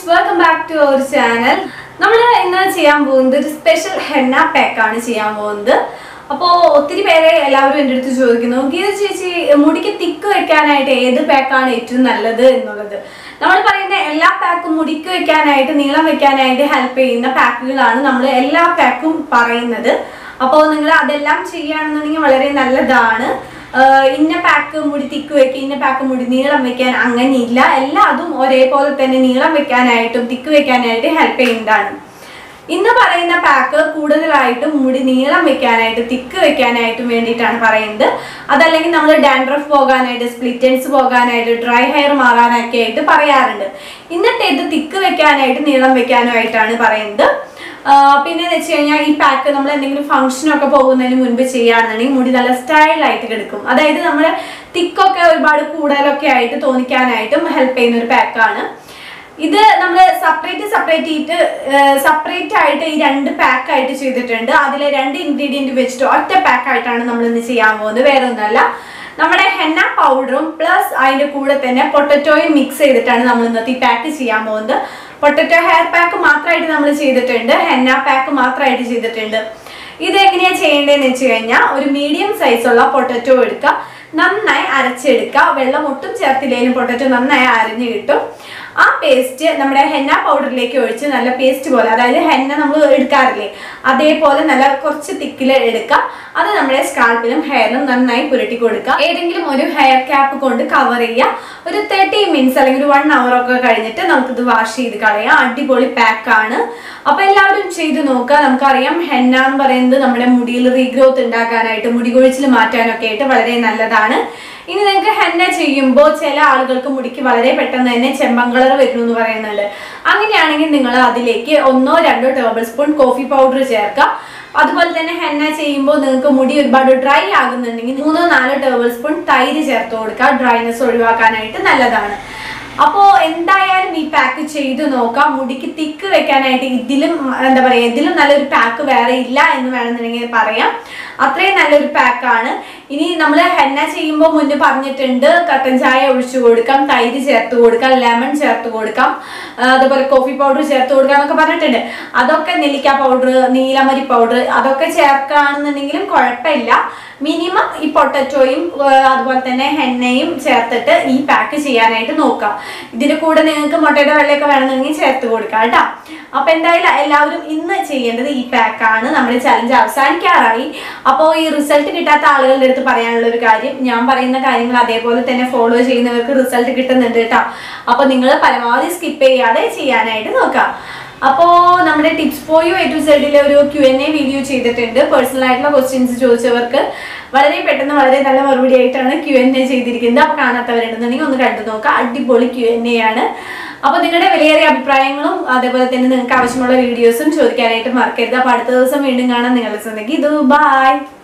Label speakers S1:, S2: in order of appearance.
S1: welcome back to our channel നമ്മൾ ഇന്ന് ചെയ്യാൻ പോകുന്നത് ഒരു സ്പെഷ്യൽ ഹെന്ന പാക്ക് ആണ് ചെയ്യാൻ പോകുന്നത് അപ്പോൾ ഒത്തിരി പേരെ എല്ലാവരും എൻ്റെ അടുത്ത് ചോദിക്കുന്നു ഗീത ചേച്ചി മുടിക്ക് തിക്ക് വെക്കാനായിട്ട് ഏത് പാക്കാണ് ഏറ്റവും നല്ലത് എന്നുള്ളത് നമ്മൾ പറയുന്ന എല്ലാ പാക്കും മുടിക്ക് വെക്കാനായിട്ട് നീളം വെക്കാനായിട്ട് ഹെൽപ്പ് ചെയ്യുന്ന പാക്കുകളാണ് നമ്മൾ എല്ലാ പാക്കും പറയുന്നത് അപ്പോൾ നിങ്ങൾ അതെല്ലാം ചെയ്യുകയാണെന്നുണ്ടെങ്കിൽ വളരെ നല്ലതാണ് ആഹ് ഇന്ന പാക്ക് മുടി തിക്ക് വെക്കുക ഇന്ന പാക്ക് മുടി നീളം വെക്കാൻ അങ്ങനെയില്ല എല്ലാതും ഒരേപോലെ തന്നെ നീളം വെക്കാനായിട്ടും തിക്ക് വെക്കാനായിട്ട് ഹെൽപ്പ് ചെയ്യുന്നതാണ് ഇന്ന് പറയുന്ന പാക്ക് കൂടുതലായിട്ടും മുടി നീളം വെക്കാനായിട്ട് തിക്ക് വെക്കാനായിട്ടും വേണ്ടിയിട്ടാണ് പറയുന്നത് അതല്ലെങ്കിൽ നമ്മൾ ഡാൻഡ്രഫ് പോകാനായിട്ട് സ്പ്ലിറ്റൻസ് പോകാനായിട്ട് ഡ്രൈ ഹെയർ മാറാനൊക്കെ ആയിട്ട് പറയാറുണ്ട് ഇന്നത്തെ ഇത് തിക്ക് വെക്കാനായിട്ട് നീളം വെക്കാനുമായിട്ടാണ് പറയുന്നത് പിന്നെ വെച്ച് കഴിഞ്ഞാൽ ഈ പാക്ക് നമ്മൾ എന്തെങ്കിലും ഫംഗ്ഷനൊക്കെ പോകുന്നതിന് മുൻപ് ചെയ്യുകയാണെന്നുണ്ടെങ്കിൽ മുടി നല്ല സ്റ്റൈലായിട്ട് കിടക്കും അതായത് നമ്മൾ തിക്കൊക്കെ ഒരുപാട് കൂടുതലൊക്കെ ആയിട്ട് തോന്നിക്കാനായിട്ടും ഹെൽപ്പ് ചെയ്യുന്ന ഒരു പാക്കാണ് ഇത് നമ്മൾ സെപ്പറേറ്റ് സെപ്പറേറ്റ് ആയിട്ട് സെപ്പറേറ്റ് ആയിട്ട് ഈ രണ്ട് പാക്ക് ആയിട്ട് ചെയ്തിട്ടുണ്ട് അതിലെ രണ്ട് ഇൻഗ്രീഡിയൻറ്റ് വെച്ചിട്ട് ഒറ്റ പാക്ക് ആയിട്ടാണ് നമ്മൾ ഇന്ന് ചെയ്യാൻ പോകുന്നത് വേറെ ഒന്നല്ല നമ്മുടെ ഹെന്ന പൗഡറും പ്ലസ് അതിന്റെ കൂടെ തന്നെ പൊട്ടറ്റോയും മിക്സ് ചെയ്തിട്ടാണ് നമ്മൾ ഇന്നത്തെ ഈ പാക്ക് ചെയ്യാൻ പോകുന്നത് പൊട്ടറ്റോ ഹെയർ പാക്ക് മാത്രമായിട്ട് നമ്മൾ ചെയ്തിട്ടുണ്ട് ഹെന്ന പാക്ക് മാത്രമായിട്ട് ചെയ്തിട്ടുണ്ട് ഇത് എങ്ങനെയാ ചെയ്യേണ്ടതെന്ന് വെച്ച് കഴിഞ്ഞാൽ ഒരു മീഡിയം സൈസുള്ള പൊട്ടറ്റോ എടുക്കുക നന്നായി അരച്ചെടുക്കുക വെള്ളം ഒട്ടും ചേർത്തില്ലെങ്കിലും പൊട്ടറ്റോ നന്നായി അരഞ്ഞു കിട്ടും ആ പേസ്റ്റ് നമ്മുടെ ഹെന്ന പൗഡറിലേക്ക് ഒഴിച്ച് നല്ല പേസ്റ്റ് പോലെ അതായത് ഹെന്ന നമ്മൾ എടുക്കാറില്ലേ അതേപോലെ നല്ല കുറച്ച് തിക്കിൽ എടുക്കുക അത് നമ്മുടെ സ്കാൾപ്പിലും ഹെയറിലും നന്നായി പുരട്ടി കൊടുക്കുക ഏതെങ്കിലും ഒരു ഹെയർ ക്യാപ്പ് കൊണ്ട് കവർ ചെയ്യുക ഒരു തേർട്ടി മിനിറ്റ്സ് അല്ലെങ്കിൽ ഒരു വൺ അവർ ഒക്കെ കഴിഞ്ഞിട്ട് നമുക്കിത് വാഷ് ചെയ്ത് കളയാം അടിപൊളി പാക്കാണ് അപ്പൊ എല്ലാവരും ചെയ്ത് നോക്കുക നമുക്കറിയാം ഹെന്ന എന്ന് പറയുന്നത് നമ്മുടെ മുടിയിൽ റീഗ്രോത്ത് ഉണ്ടാക്കാനായിട്ട് മുടി കൊഴിച്ചിൽ മാറ്റാനൊക്കെ ആയിട്ട് വളരെ നല്ലതാണ് ഇനി നിങ്ങൾക്ക് ഹെന്ന ചെയ്യുമ്പോൾ ചില ആളുകൾക്ക് മുടിക്ക് വളരെ പെട്ടെന്ന് തന്നെ ചെമ്പൻ കളർ വരുന്നു എന്ന് പറയുന്നുണ്ട് അങ്ങനെയാണെങ്കിൽ നിങ്ങൾ അതിലേക്ക് ഒന്നോ രണ്ടോ ടേബിൾ സ്പൂൺ കോഫി പൗഡർ ചേർക്കുക അതുപോലെ തന്നെ ഹെന്ന ചെയ്യുമ്പോൾ നിങ്ങൾക്ക് മുടി ഒരുപാട് ഡ്രൈ ആകുന്നുണ്ടെങ്കിൽ മൂന്നോ നാലോ ടേബിൾ സ്പൂൺ തൈര് ചേർത്ത് കൊടുക്കുക ഡ്രൈനെസ് ഒഴിവാക്കാനായിട്ട് നല്ലതാണ് അപ്പോൾ എന്തായാലും ഈ പാക്ക് ചെയ്ത് നോക്കാം മുടിക്ക് തിക്ക് വെക്കാനായിട്ട് ഇതിലും എന്താ പറയുക ഇതിലും നല്ലൊരു പാക്ക് വേറെ ഇല്ല എന്ന് വേണമെന്നുണ്ടെങ്കിൽ പറയാം അത്രയും നല്ലൊരു പാക്കാണ് ഇനി നമ്മൾ ഹെന്ന ചെയ്യുമ്പോൾ മുന്നേ പറഞ്ഞിട്ടുണ്ട് കട്ടൻ ചായ ഒഴിച്ചു കൊടുക്കാം തൈര് ചേർത്ത് കൊടുക്കാം ലെമൺ ചേർത്ത് കൊടുക്കാം ആ, അതുപോലെ കോഫി പൗഡർ ചേർത്ത് കൊടുക്കാം എന്നൊക്കെ പറഞ്ഞിട്ടുണ്ട് അതൊക്കെ നെല്ലിക്ക പൗഡർ നീലമരി പൗഡർ അതൊക്കെ ചേർക്കുകയാണെന്നുണ്ടെങ്കിലും കുഴപ്പമില്ല മിനിമം ഈ പൊട്ടറ്റോയും അതുപോലെ തന്നെ ഹെന്നയും ചേർത്തിട്ട് ഈ പാക്ക് ചെയ്യാനായിട്ട് നോക്കാം ഇതിന്റെ കൂടെ നിങ്ങൾക്ക് മുട്ടയുടെ വെള്ളയൊക്കെ വേണമെന്നുണ്ടെങ്കിൽ ചേർത്ത് കൊടുക്കാം കേട്ടോ അപ്പൊ എന്തായാലും എല്ലാവരും ഇന്ന് ചെയ്യേണ്ടത് ഈ പാക്കാണ് നമ്മുടെ ചലഞ്ച് അവസാനിക്കാറായി അപ്പോൾ ഈ റിസൾട്ട് കിട്ടാത്ത ആളുകളുടെ അടുത്ത് പറയാനുള്ള ഒരു കാര്യം ഞാൻ പറയുന്ന കാര്യങ്ങൾ അതേപോലെ തന്നെ ഫോളോ ചെയ്യുന്നവർക്ക് റിസൾട്ട് കിട്ടുന്നുണ്ട് കേട്ടോ അപ്പൊ നിങ്ങൾ പരമാവധി സ്കിപ്പ് ചെയ്യാതെ ചെയ്യാനായിട്ട് നോക്കാം അപ്പോൾ നമ്മുടെ ടിപ്സ് പോയോ എ ടു സെഡിലെ ഒരു ക്യു എൻ എ വീഡിയോ ചെയ്തിട്ടുണ്ട് പേഴ്സണൽ ആയിട്ടുള്ള ക്വസ്റ്റ്യൻസ് ചോദിച്ചവർക്ക് വളരെ പെട്ടെന്ന് വളരെ നല്ല മറുപടി ആയിട്ടാണ് ക്യു എൻ എ ചെയ്തിരിക്കുന്നത് അപ്പോൾ കാണാത്തവരുണ്ടെന്നുണ്ടെങ്കിൽ ഒന്ന് കണ്ടു നോക്കാം അടിപൊളി ക്യു എൻ എ ആണ് അപ്പോൾ നിങ്ങളുടെ വിലയേറിയ അഭിപ്രായങ്ങളും അതേപോലെ തന്നെ നിങ്ങൾക്ക് ആവശ്യമുള്ള വീഡിയോസും ചോദിക്കാനായിട്ട് മറക്കരുത് അപ്പോൾ അടുത്ത ദിവസം വീണ്ടും കാണാൻ നിങ്ങളുടെ സ്വന്തം ഇത് ബൈ